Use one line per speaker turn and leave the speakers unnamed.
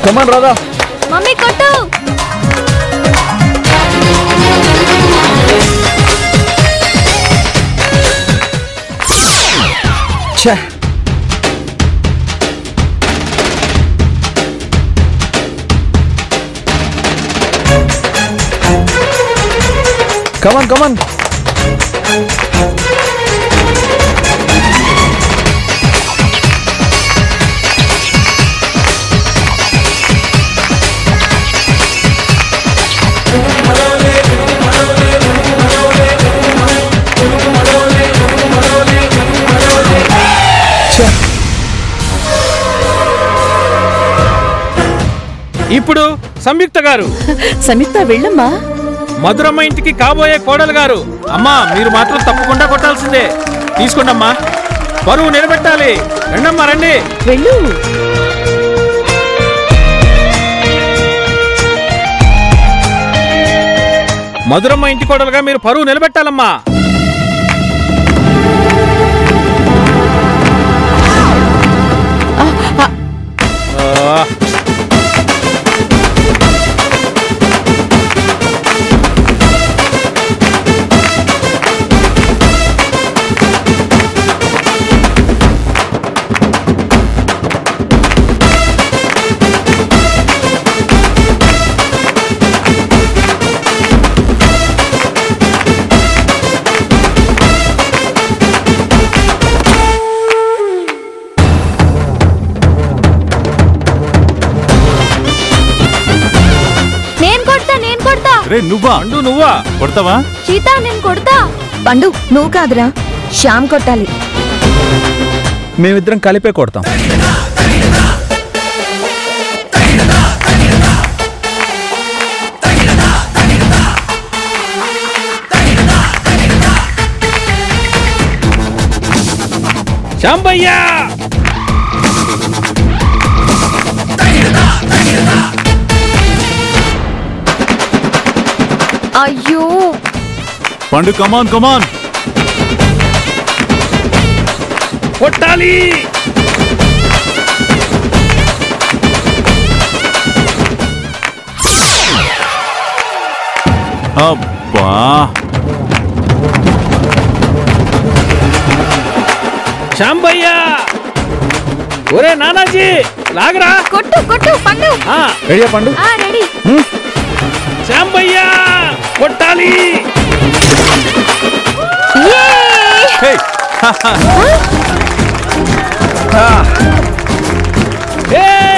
కమాన్ రాదా
మమ్మీ కొట్టు
ఛే కమాన్ కమాన్
ఇప్పుడు సంయుక్త గారు
సంయుక్త వెళ్ళమ్మా
మధురమ్మ ఇంటికి కాబోయే కోడలు గారు అమ్మా మీరు మాత్రం తప్పకుండా కొట్టాల్సిందే తీసుకోండమ్మా బరువు నిలబెట్టాలి రండమ్మా రండి
వెళ్ళు
మధురమ్మ ఇంటి కోడలుగా మీరు పరువు నిలబెట్టాలమ్మా ఆ,
నేను కొడతా నేను కొడతా
రే నువ్వా
పండు నువ్వా
కొడతావా
సీత నేను కొడతా
పండు నువ్వు కాదురా శ్యామ్ కొట్టాలి
మేమిద్దరం కలిపే కొడతాం
శాంబయ్యా
అయ్యో
పండు కమాన్ కమాన్
కొట్టాలి
అబ్బా
శాంబయ్యా ఒరే నానాజీ లాగరా
కొట్టు కొట్టు పండు
ఆ,
రెడీయా పండు
ఆ రెడీ
శాంబయ్యా కొట్టాలి
హే
ఏయ్!